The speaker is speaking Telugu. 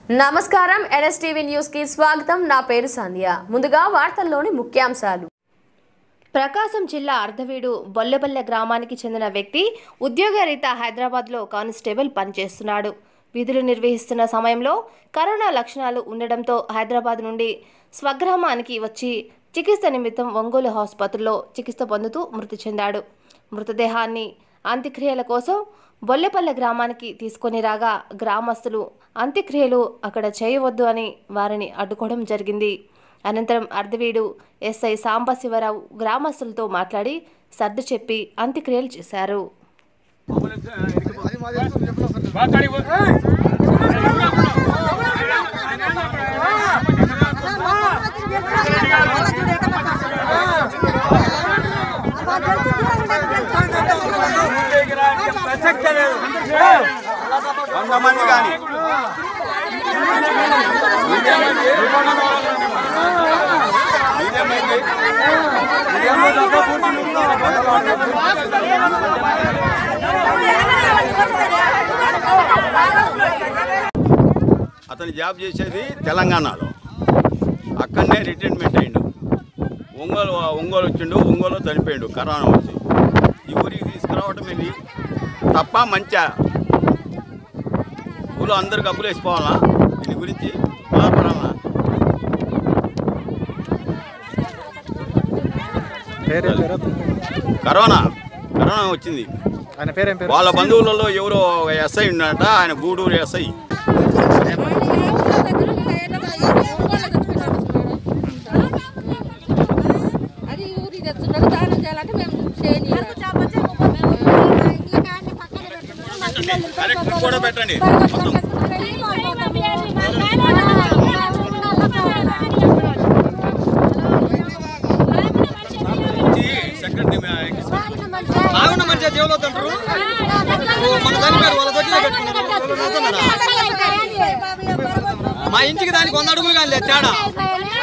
నమస్కారం ఎన్ఎస్టీవీ న్యూస్ కి స్వాగతం నా పేరు సంధ్య ముందుగా వార్తల్లోని ముఖ్యాంశాలు ప్రకాశం జిల్లా అర్ధవీడు బొల్లెపల్లె గ్రామానికి చెందిన వ్యక్తి ఉద్యోగరీత్యా హైదరాబాద్లో కానిస్టేబుల్ పనిచేస్తున్నాడు విధులు నిర్వహిస్తున్న సమయంలో కరోనా లక్షణాలు ఉండడంతో హైదరాబాద్ నుండి స్వగ్రామానికి వచ్చి చికిత్స నిమిత్తం ఒంగోలు ఆసుపత్రిలో చికిత్స పొందుతూ మృతి చెందాడు మృతదేహాన్ని అంత్యక్రియల కోసం బొల్లెపల్లె గ్రామానికి తీసుకొని రాగా గ్రామస్తులు అంత్యక్రియలు అక్కడ చేయవద్దు అని వారిని అడ్డుకోవడం జరిగింది అనంతరం అర్ధవీడు ఎస్ఐ సాంబశివరావు గ్రామస్తులతో మాట్లాడి సర్దు చెప్పి అంత్యక్రియలు చేశారు వంద మంది కానీ అతను జాబ్ చేసేది తెలంగాణలో అక్కడనే రిటైర్మెంట్ అయిండు ఒంగోలు ఒంగోలు వచ్చిండు ఒంగోలు చనిపోయిండు కరోనా వచ్చి ఈ ఊరికి తీసుకురావటం ఏంటి తప్ప మంచా ఊళ్ళో అందరు కప్పులు వేసిపోవాలా దీని గురించి బాధపడాలా పేరేం పేరు కరోనా కరోనా వచ్చింది ఆయన పేరేం పేరు వాళ్ళ బంధువులలో ఎవరో ఒక ఎస్ఐ ఉన్నాడట ఆయన గూడూరు ఎస్ఐ అది ఊరి తెచ్చున్నాడు దానం చేయాలంటే మేము చేయని కరెక్ట్ కూడా పెట్టండి సెక్రటరీ ఆగున్న మనిషి దేవులో తంటారు మన చనిపోయారు వాళ్ళ దగ్గర పెట్టుకున్నారు మా ఇంటికి దానికి వంద అడుగులు కానీ లేదు తేడా